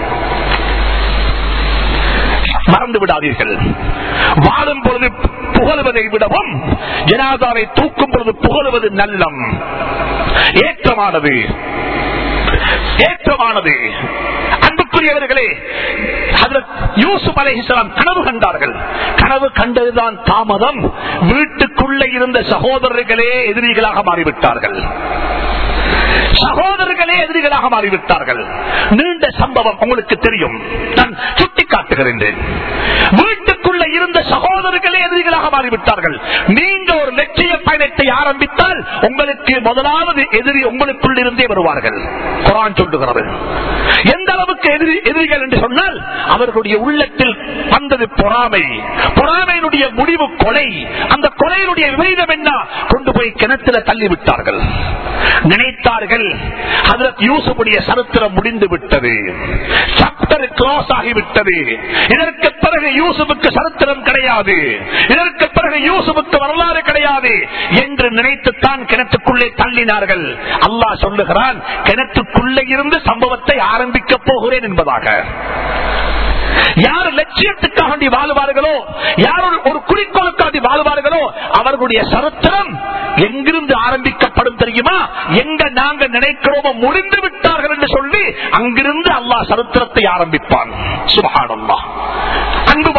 மறந்து விடாதீர்கள் வாழும் பொழுது புகழுவதை விடவும் ஜனாதாவை தூக்கும் பொழுது புகழுவது நல்லம் ஏற்றமானது ஏற்றமானது அன்புக்குரியவர்களே ஹஜ்ரத் யூசுப் அலைஹிஸ்ஸலாம் கனவு கண்டார்கள் கனவு கண்டதுதான் தாமதம் வீட்டுக்குள்ள இருந்த சகோதரர்களே எதிரிகளாக மாறிவிட்டார்கள் சகோதரர்களே எதிரிகளாக மாறிவிட்டார்கள் நீண்ட சம்பவம் உங்களுக்கு தெரியும் நான் சுட்டி காட்டுகிறேன் வீட்டுக்குள்ள இருந்த சகோதரர்களே எதிரிகளாக மாறிவிட்டார்கள் நீங்க ஒரு லட்சிய பயணத்தை ஆரம்பித்தால் உங்களுக்கு முதலாவது எதிரி உங்களுக்குள் இருந்தே வருவார்கள் குரான் சொல்லுகிறது எந்த அளவுக்கு எதிரி எதிரிகள் என்று சொன்னால் அவர்களுடைய உள்ளத்தில் வந்தது பொறாமை பொறாமையினுடைய முடிவு கொலை அந்த கொலையினுடைய விபரீதம் என்ன கொண்டு போய் கிணத்துல தள்ளிவிட்டார்கள் நினைத்தார்கள் ஹதரத் யூசுஃபுடைய சரித்திரம் முடிந்து விட்டது சாப்டர் க்ளோஸ் ஆகிவிட்டது இதற்கு பிறகு யூசுஃபுக்கு சரித்திரம் கிடையாது இதற்கு பிறகு யூசுஃபுக்கு வரலாறு கிடையாது என்று நினைத்துத்தான் கிணத்துக்குள்ளே தள்ளினார்கள் அல்லாஹ் சொல்லுகிறான் கிணத்துக்குள்ளே இருந்து சம்பவத்தை ஆரம்பிக்க போகிறேன் என்பதாக யார் லட்சியத்துக்காக வேண்டி வாழ்வார்களோ யார் ஒரு- ஒரு குறிக்கோளுக்காக வேண்டி வாழ்வார்களோ அவர்களுடைய சரித்திரம் எங்கிருந்து ஆரம்பிக்கப்படும் தெரியுமா எங்க நாங்க நினைக்கிறோமோ முடிந்து விட்டார்கள் என்று சொல்லி அங்கிருந்து அல்லாஹ் சரித்திரத்தை ஆரம்பிப்பான் சுபஹானல்லாஹ்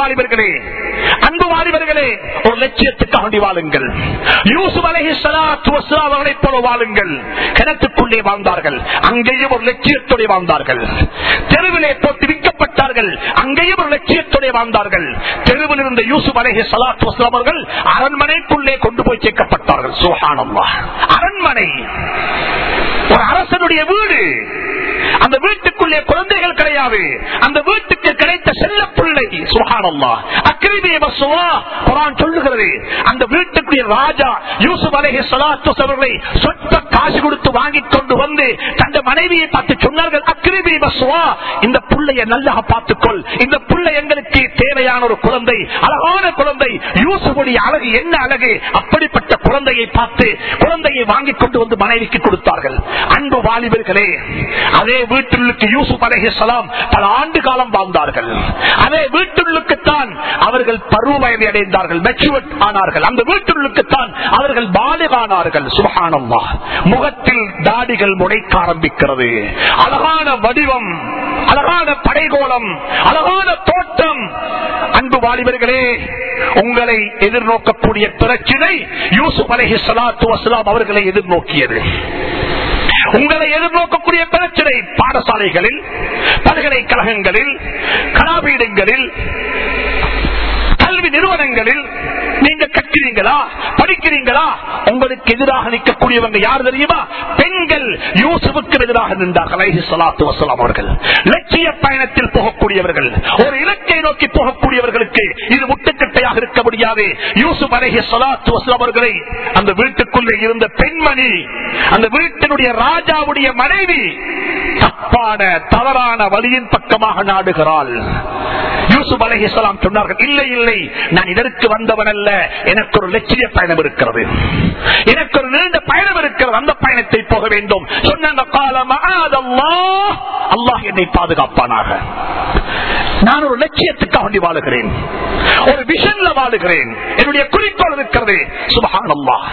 வாலிபர்களே அன்பு வாலிபர்களே ஒரு லட்சியத்துக்காக வேண்டி வாழுங்கள் யூசுப் அலஹி சலாத்து வஸ்லாம் அவர்களைப் போல வாழுங்கள் கிணத்துக்குள்ளே வாழ்ந்தார்கள் அங்கேயும் ஒரு லட்சியத்தோടെ வாழ்ந்தார்கள் தெருவிலே போட்டு விற்கப்பட்டார்கள் அங்கேயும் ஒரு லட்சியத்தோടെ வாழ்ந்தார்கள் தெருவில் இருந்த யூசுப் அலஹி சலாத்து வஸ்லாம் அவர்கள் அரண்மனைக்குள்ளே கொண்டு போய் சேர்க்கப்பட்டார்கள் சுஹானல்லா அரண்மனை ஒரு அரசனுடைய வீடு அந்த வீட்டுக்குள்ளே குழந்தைகள் கிடையாது அந்த வீட்டுக்கு கிடைத்த செல்ல பிள்ளை சுகானல்லா அக்கிரிபிய பசுவா குரான் சொல்லுகிறது அந்த வீட்டுக்குரிய ராஜா யூசுப் அலஹி சலாத்து அவர்களை சொற்ப காசு கொடுத்து வாங்கி கொண்டு வந்து தந்த மனைவியை பார்த்து சொன்னார்கள் அக்கிரிபி பசுவா இந்த பிள்ளைய நல்லா பார்த்துக்கொள் இந்த பிள்ளை எங்களுக்கு தேவையான ஒரு குழந்தை அழகான குழந்தை யூசுஃபுடைய அழகு என்ன அழகு அப்படிப்பட்ட குழந்தையை பார்த்து குழந்தையை வாங்கி கொண்டு வந்து மனைவிக்கு கொடுத்தார்கள் அன்பு வாலிபர்களே அதே வீட்டுள்ளுக்கு யூசுப் அலைஹிஸ்ஸலாம் பல ஆண்டு காலம் வாழ்ந்தார்கள் அதே வீட்டுள்ளுக்குத்தான் அவர்கள் பருவ வயதை அடைந்தார்கள் மெச்சுவட் ஆனார்கள் அந்த வீட்டுள்ளுக்குத்தான் அவர்கள் பாலிகானார்கள் சுபகானம்மா முகத்தில் தாடிகள் முளைக்க ஆரம்பிக்கிறது அழகான வடிவம் அழகான படைகோலம் அழகான தோட்டம் அன்பு வாலிபர்களே உங்களை எதிர்நோக்கக்கூடிய பிரச்சினை யூசுப் அலஹி சலாத்து வசலாம் அவர்களை எதிர்நோக்கியது உங்களை எதிர்நோக்கக்கூடிய பிரச்சனை பாடசாலைகளில் பல்கலைக்கழகங்களில் கலாபீடங்களில் கல்வி நிறுவனங்களில் நீங்க கற்கிறீங்களா படிக்கிறீங்களா உங்களுக்கு எதிராக நிற்கக்கூடியவங்க யார் தெரியுமா பெண்கள் யூசுஃபுக்கு எதிராக நின்றார்கள் அலைஹி ஸலாத்து வஸலாம் அவர்கள் லட்சிய பயணத்தில் போகக்கூடியவர்கள் ஒரு இலக்கை நோக்கி போகக்கூடியவர்களுக்கு இது முட்டுக்கட்டையாக இருக்க முடியாது யூசுப் அலைஹி ஸலாத்து வஸலாம் அவர்களை அந்த வீட்டுக்குள்ளே இருந்த பெண்மணி அந்த வீட்டினுடைய ராஜாவுடைய மனைவி தப்பான தவறான வழியின் பக்கமாக நாடுகிறாள் யூசுப் அலைஹிஸ்ஸலாம் சொன்னார்கள் இல்லை இல்லை நான் இதற்கு வந்தவன் அல்ல எனக்கு ஒரு லட்சிய பயணம் இருக்கிறது எனக்கு ஒரு நீண்ட பயணம் இருக்கிறது அந்த பயணத்தை போக வேண்டும் சொன்னாங்க "கால மஆதல்லாஹ்." அல்லாஹ் என்னை பாதுகாப்பானாக நான் ஒரு லட்சியத்துக்காக வேண்டி வாழுகிறேன் ஒரு விஷன்ல வாழுகிறேன் என்னுடைய குறிக்கோள் இருக்கிறது சுபஹானல்லாஹ்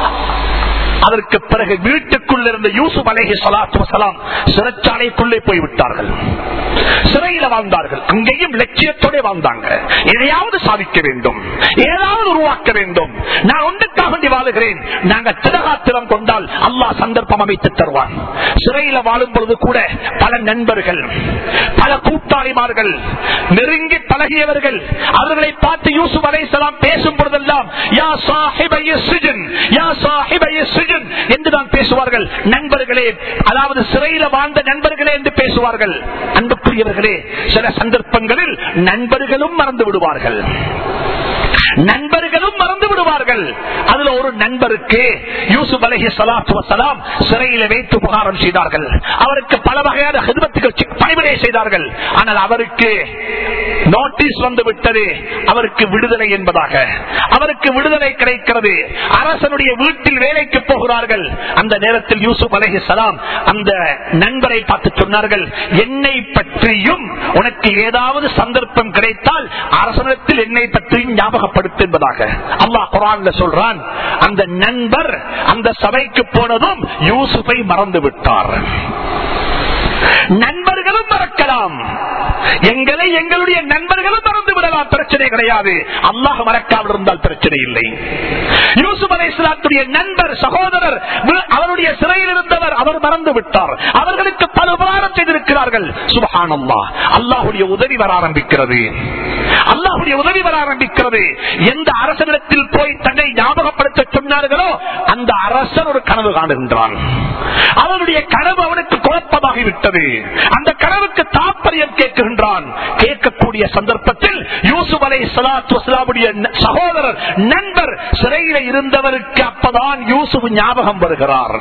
அதற்கு பிறகு வீட்டுக்குள் இருந்த யூசுப் அலேஹி சலாத்து வசலாம் சிறைச்சாலைக்குள்ளே போய்விட்டார்கள் சிறையில வாழ்ந்தார்கள் அங்கேயும் லட்சியத்தோட வாழ்ந்தாங்க எதையாவது சாதிக்க வேண்டும் ஏதாவது உருவாக்க வேண்டும் நான் ஒன்றுக்காக வேண்டி வாழுகிறேன் நாங்க திரகாத்திரம் கொண்டால் அல்லாஹ் சந்தர்ப்பம் அமைத்து தருவான் சிறையில வாழும் பொழுது கூட பல நண்பர்கள் பல கூட்டாளிமார்கள் நெருங்கி பழகியவர்கள் அவர்களை பார்த்து யூசுப் அலைஹிஸ்ஸலாம் பேசும் பொழுதெல்லாம் யா சாஹிபைய சிஜன் யா சாஹிபைய சிஜன் என்று தான் பேசுவார்கள் நண்பர்களே அதாவது சிறையில வாழ்ந்த நண்பர்களே என்று பேசுவார்கள் அன்புக்குரியவர்களே சில சந்தர்ப்பங்களில் நண்பர்களும் மறந்து விடுவார்கள் நண்பர்களும் மறந்து விடுவார்கள் அதுல ஒரு நண்பருக்கு யூசுப் அலஹி சலாத்து வசலாம் சிறையில வைத்து புகாரம் செய்தார்கள் அவருக்கு பல வகையான ஹிதமத்துகள் பணிவிடை செய்தார்கள் ஆனால் அவருக்கு நோட்டீஸ் வந்து விட்டது அவருக்கு விடுதலை என்பதாக அவருக்கு விடுதலை கிடைக்கிறது அரசனுடைய வீட்டில் வேலைக்கு போகிறார்கள் அந்த நேரத்தில் யூசுப் அலஹி சலாம் அந்த நண்பரை பார்த்து சொன்னார்கள் என்னை பற்றியும் உனக்கு ஏதாவது சந்தர்ப்பம் கிடைத்தால் அரசனத்தில் என்னை பற்றியும் ஞாபகப்படுத்து என்பதாக அல்லாஹ் குரான்ல சொல்றான் அந்த நண்பர் அந்த சபைக்கு போனதும் யூசுஃபை மறந்து விட்டார் நண்பர்களும் மறக்கலாம் எங்களை எங்களுடைய நண்பர்களும் மறந்து விடலாம் பிரச்சனை கிடையாது அல்லாஹ் மறக்காமல் இருந்தால் பிரச்சனை இல்லை யூசுப் அலை இஸ்லாத்துடைய நண்பர் சகோதரர் அவருடைய சிறையில் இருந்தவர் அவர் மறந்து விட்டார் அவர்களுக்கு பல உபகாரம் செய்திருக்கிறார்கள் சுபஹானல்லா அல்லாஹுடைய உதவி வர ஆரம்பிக்கிறது அல்லாஹுடைய உதவி வர ஆரம்பிக்கிறது எந்த அரசனிடத்தில் போய் தன்னை ஞாபகப்படுத்த சொன்னார்களோ அந்த அரசன் ஒரு கனவு காணுகின்றான் அவனுடைய கனவு அவனுக்கு குழப்பமாகிவிட்டது அந்த கனவுக்கு தாற்பயம் கேட்கின்றான் கேட்கக்கூடிய சந்தர்ப்பத்தில் யூசுப் அலை சலாத்து வஸ்லாமுடைய சகோதரர் நண்பர் சிறையில இருந்தவருக்கு அப்பதான் யூசுப் ஞாபகம் வருகிறார்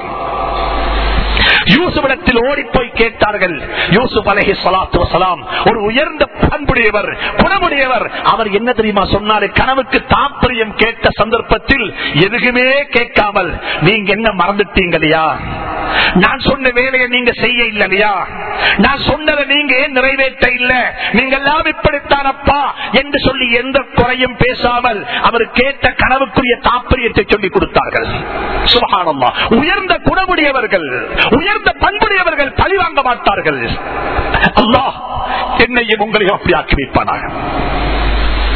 யூசுவிடத்தில் ஓடி போய் கேட்டார்கள் யூசுப் அலஹி சலாத்து வசலாம் ஒரு உயர்ந்த பண்புடையவர் குணமுடையவர் அவர் என்ன தெரியுமா சொன்னாரு கனவுக்கு தாற்பயம் கேட்ட சந்தர்ப்பத்தில் எதுக்குமே கேட்காமல் நீங்க என்ன மறந்துட்டீங்க இல்லையா நான் சொன்ன வேலையை நீங்க செய்ய இல்லையா நான் சொன்னதை நீங்க ஏன் நிறைவேற்ற இல்ல நீங்க எல்லாம் இப்படித்தானப்பா என்று சொல்லி எந்த குறையும் பேசாமல் அவர் கேட்ட கனவுக்குரிய தாற்பயத்தை சொல்லி கொடுத்தார்கள் சுபகானம்மா உயர்ந்த குணமுடையவர்கள் உயர்ந்த பண்புடையவர்கள் பழி வாங்க மாட்டார்கள் அல்லாஹ் என்னையும் உங்களையும் அப்படி ஆக்கி வைப்பானாக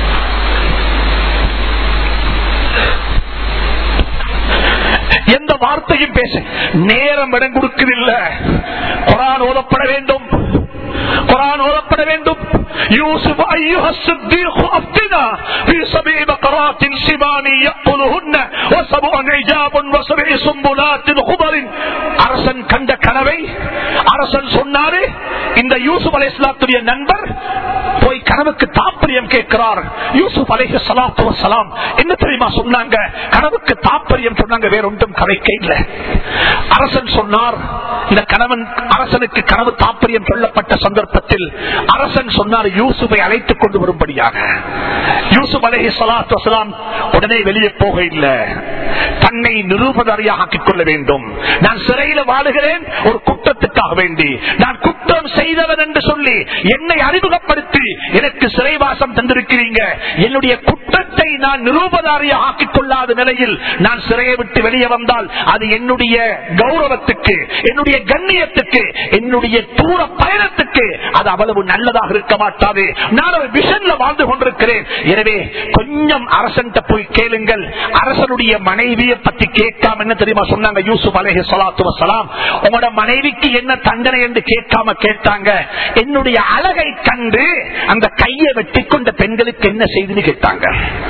எந்த வார்த்தையும் பேச நேரம் இடம் கொடுக்கவில்லை குரான் ஓதப்பட வேண்டும் குரான் ஓதப்பட வேண்டும் யூசுப் ஐயுஹ الصديق أفتنا في سبع بقرات سمان يأكلهن وسبع عجاب وسبع سنبلات خضر அரசன் கண்ட கனவை அரசன் சொன்னாரு இந்த யூசுப் அலை இஸ்லாத்துடைய நண்பர் போய் கனவுக்கு தாற்பயம் கேட்கிறார் யூசுப் அலைஹி ஸலாத்து வஸலாம் என்ன தெரியுமா சொன்னாங்க கனவுக்கு தாற்பயம் சொன்னாங்க வேற ஒன்றும் கதைக்க இல்லை அரசன் சொன்னார் இந்த கணவன் அரசனுக்கு கனவு தாற்பயம் சொல்லப்பட்ட சந்தர்ப்பத்தில் அரசன் சொன்னார் யூசுஃபை அழைத்துக் கொண்டு வரும்படியாக யூசுப் அலஹி சலாத்து வசலாம் உடனே வெளியே போக இல்லை தன்னை நிரூபதாரியாக ஆக்கிக் கொள்ள வேண்டும் நான் சிறையில வாழுகிறேன் ஒரு குற்றத்துக்காக வேண்டி நான் குற்றம் செய்தவன் என்று சொல்லி என்னை அறிமுகப்படுத்தி எனக்கு சிறைவாசம் தந்திருக்கிறீங்க என்னுடைய குற்றத்தை நான் நிரூபதாரியாக ஆக்கிக் கொள்ளாத நிலையில் நான் சிறையை விட்டு வெளியே வந்தால் அது என்னுடைய கௌரவத்துக்கு என்னுடைய கண்ணியத்துக்கு என்னுடைய தூர பயணத்துக்கு அது அவ்வளவு நல்லதாக இருக்க மாட்டாது நான் ஒரு விஷன்ல வாழ்ந்து கொண்டிருக்கிறேன் எனவே கொஞ்சம் அரசன் போய் கேளுங்கள் அரசனுடைய மனைவியை பத்தி கேட்காம என்ன தெரியுமா சொன்னாங்க யூசுப் அலேஹி சலாத்து வசலாம் உங்களோட மனைவிக்கு என்ன தண்டனை என்று கேட்காம கேட்டாங்க என்னுடைய அழகை கண்டு அந்த கையை வெட்டி கொண்ட பெண்களுக்கு என்ன செய்துன்னு கேட்டாங்க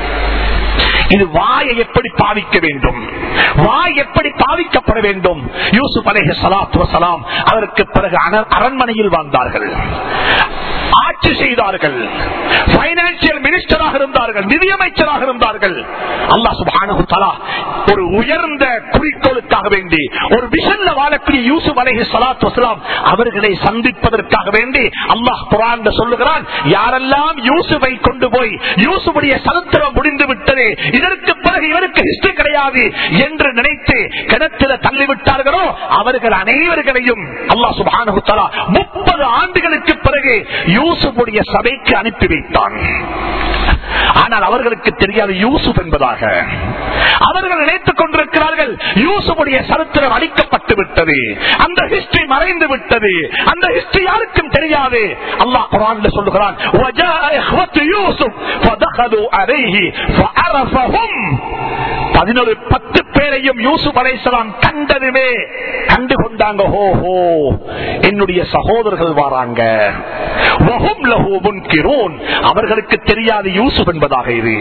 இது வாயை எப்படி பாவிக்க வேண்டும் வாய் எப்படி பாவிக்கப்பட வேண்டும் யூசுப் அலேஹி சலாத்து வசலாம் அதற்கு பிறகு அன- அரண்மனையில் வாழ்ந்தார்கள் ஆட்சி செய்தார்கள் பைனான்சியல் மினிஸ்டராக இருந்தார்கள் நிதியமைச்சராக இருந்தார்கள் அல்லாஹ் சுப்ஹானஹு தஆலா ஒரு உயர்ந்த குறிக்கோளுக்காக வேண்டி ஒரு விஷன்ல வாழக்கூடிய யூசுப் அலைஹி ஸலாத்து வஸலாம் அவர்களை சந்திப்பதற்காக வேண்டி அல்லாஹ் குர்ஆன்ல சொல்லுகிறான் யாரெல்லாம் யூசுஃபை கொண்டு போய் யூசுஃபுடைய சரித்திரம் முடிந்து விட்டது இதற்கு பிறகு இவருக்கு ஹிஸ்டரி கிடையாது என்று நினைத்து கிணத்தில தள்ளிவிட்டார்களோ அவர்கள் அனைவர்களையும் அல்லாஹ் சுப்ஹானஹு தஆலா முப்பது ஆண்டுகளுக்கு பிறகு யூசுஃபுடைய சபைக்கு அனுப்பி வைத்தான் ஆனால் அவர்களுக்கு தெரியாது யூசுப் என்பதாக அவர்கள் நினைத்துக் கொண்டிருக்கிறார்கள் யூசுஃபுடைய சரித்திரம் அளிக்கப்பட்டு விட்டது அந்த ஹிஸ்டரி மறைந்து விட்டது அந்த ஹிஸ்டரி யாருக்கும் தெரியாது அல்லாஹ் குர்ஆன்ல சொல்லுகிறான் وَجَاءَ إِخْوَةُ يُوسُفَ فَدَخَلُوا عَلَيْهِ فَعَرَفَهُمْ பதினொரு பத்து பேரையும் யூசுப் அலைசலாம் கண்டதுமே கண்டு கொண்டாங்க ஹோ ஹோ என்னுடைய சகோதரர்கள் வாராங்க வஹும் லஹு முன்கிரூன். அவர்களுக்கு தெரியாது யூசுப் என்பதாக இது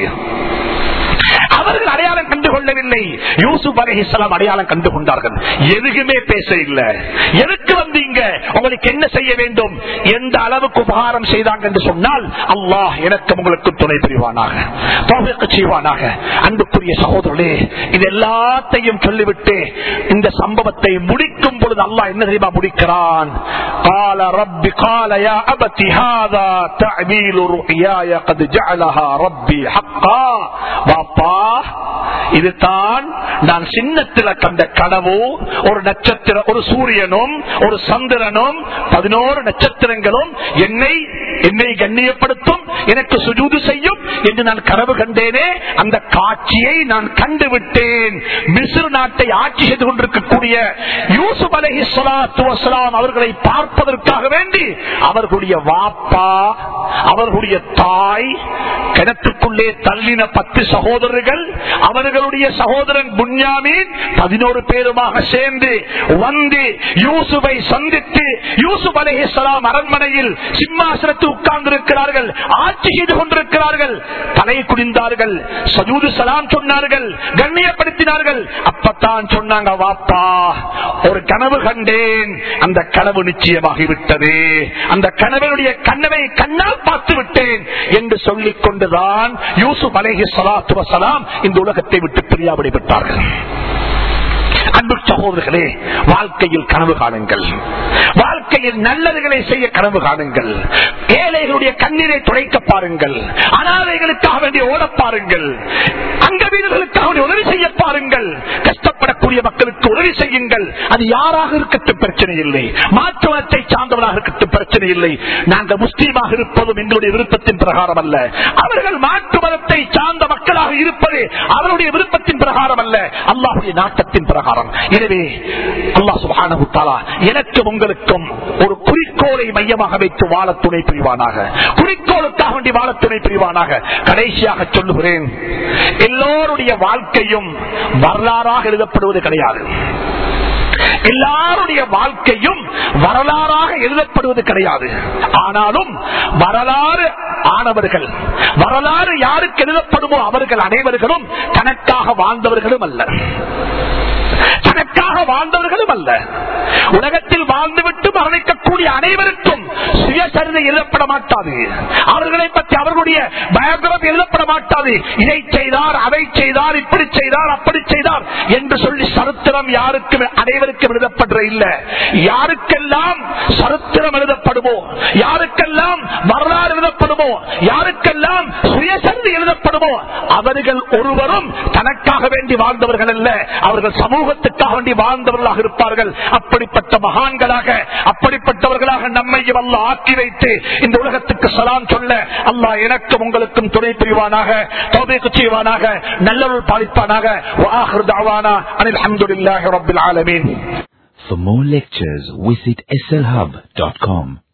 அவர்கள் அடையாளம் கண்டு கொள்ளவில்லை யூசுப் அலைஹிஸ்ஸலாம் அடையாளம் கண்டு கொண்டார்கள் எதுக்குமே பேச இல்ல எதுக்கு வந்தீங்க உங்களுக்கு என்ன செய்ய வேண்டும் எந்த அளவுக்கு உபகாரம் செய்தாங்க என்று சொன்னால் அல்லாஹ் எனக்கு உங்களுக்கு துணை புரிவானாக தௌஃபீக் செய்வானாக அன்புக்குரிய சகோதரர்களே இது எல்லாத்தையும் சொல்லிவிட்டு இந்த சம்பவத்தை முடிக்கும் பொழுது அல்லாஹ் என்ன தெரியுமா முடிக்கிறான் قال رب قال يا أبت هذا تعبيل رؤياي قد جعلها ربي حقا பாப்பா இதுதான் நான் சின்னத்தில கண்ட கனவு ஒரு நட்சத்திர ஒரு சூரியனும் ஒரு சந்திரனும் பதினோரு நட்சத்திரங்களும் என்னை என்னை கண்ணியப்படுத்தும் எனக்கு சுஜூது செய்யும் என்று நான் கனவு கண்டேனே அந்த காட்சியை நான் கண்டு விட்டேன் மிஸ்ர் நாட்டை ஆட்சி செய்து கொண்டிருக்கக்கூடிய யூசுப் அலஹி சலாத்து வசலாம் அவர்களை பார்ப்பதற்காக வேண்டி அவர்களுடைய வாப்பா அவர்களுடைய தாய் கிணத்துக்குள்ளே தள்ளின பத்து சகோதரர்கள் அவர்களுடைய சகோதரன் புன்யாமீன் பதினோரு பேருமாக சேர்ந்து வந்து யூசுவை சந்தித்து யூசுப் அலைஹிஸ்ஸலாம் அரண்மனையில் சிம்மாசனத்தில் உட்கார்ந்திருக்கிறார்கள் ஆட்சி செய்து கொண்டிருக்கிறார்கள் தலை குடிந்தார்கள் சஜூது சலாம் சொன்னார்கள் கண்ணியப்படுத்தினார்கள் அப்பத்தான் சொன்னாங்க வாப்பா ஒரு கனவு கண்டேன் அந்த கனவு நிச்சயமாகிவிட்டது அந்த கனவனுடைய கனவை கண்ணால் பார்த்து விட்டேன் என்று சொல்லிக் கொண்டுதான் யூசுப் அலேஹி சலாத்து வசலாம் இந்த உலகத்தை விட்டு பிரியாவிடை பெற்றார்கள் அன்பு சகோதரர்களே வாழ்க்கையில் கனவு காணுங்கள் வாழ்க்கையில் நல்லதுகளை செய்ய கனவு காணுங்கள் ஏழைகளுடைய கண்ணீரை துடைக்க பாருங்கள் அனாதைகளுக்காக வேண்டிய ஓட பாருங்கள் அங்க வீரர்களுக்காக வேண்டிய உதவி செய்ய பாருங்கள் கஷ்டப்படக்கூடிய மக்களுக்கு உதவி செய்யுங்கள் அது யாராக இருக்கட்டும் பிரச்சனை இல்லை மாற்றுவத்தை சார்ந்தவராக இருக்கட்டும் பிரச்சனை இல்லை நாங்கள் முஸ்லீமாக இருப்பதும் எங்களுடைய விருப்பத்தின் பிரகாரம் அல்ல அவர்கள் மாற்று மதத்தை சார்ந்த மக்களாக இருப்பது அவருடைய விருப்பத்தின் பிரகாரம் அல்ல அல்லாஹுடைய நாட்டத்தின் பிரகாரம் விவகாரம் எனவே அல்லாஹ் சுப்ஹானஹு தஆலா எனக்கும் உங்களுக்கும் ஒரு குறிக்கோளை மையமாக வைத்து வாழ துணை புரிவானாக குறிக்கோளுக்காக வேண்டி வாழ துணை புரிவானாக கடைசியாக சொல்லுகிறேன் எல்லோருடைய வாழ்க்கையும் வரலாறாக எழுதப்படுவது கிடையாது எல்லாருடைய வாழ்க்கையும் வரலாறாக எழுதப்படுவது கிடையாது ஆனாலும் வரலாறு ஆனவர்கள் வரலாறு யாருக்கு எழுதப்படுமோ அவர்கள் அனைவர்களும் தனக்காக வாழ்ந்தவர்களும் அல்ல தனக்காக வாழ்ந்தவர்களும் அல்ல உலகத்தில் வாழ்ந்துவிட்டு மரணிக்கக்கூடிய அனைவருக்கும் சுயசரிதை எழுதப்பட மாட்டாது அவர்களை பற்றி அவர்களுடைய பயோகிராபி எழுதப்பட மாட்டாது இதை செய்தார் அதை செய்தார் இப்படி செய்தார் அப்படி செய்தார் என்று சொல்லி சரித்திரம் யாருக்கும் அனைவருக்கும் எழுதப்படுற இல்ல யாருக்கெல்லாம் சரித்திரம் எழுதப்படுமோ யாருக்கெல்லாம் வரலாறு எழுதப்படுமோ யாருக்கெல்லாம் சுயசரிதை எழுதப்படுமோ அவர்கள் ஒருவரும் தனக்காக வேண்டி வாழ்ந்தவர்கள் அல்ல அவர்கள் சமூகத்துக்காக வேண்டி வாழ்ந்தவர்களாக இருப்பார்கள் அப்படிப்பட்ட மகான்களாக அப்படிப்பட்டவர்களாக நம்மை அல்ல ஆக்கி வைத்து இந்த உலகத்துக்கு சலாம் சொல்ல அல்லாஹ் எனக்கும் உங்களுக்கும் துணை புரிவானாக தோபைக்கு செய்வானாக நல்லொருள் பாலிப்பானாக وآخر دعوانا أن الحمد لله رب العالمين For more lectures, visit slhub.com.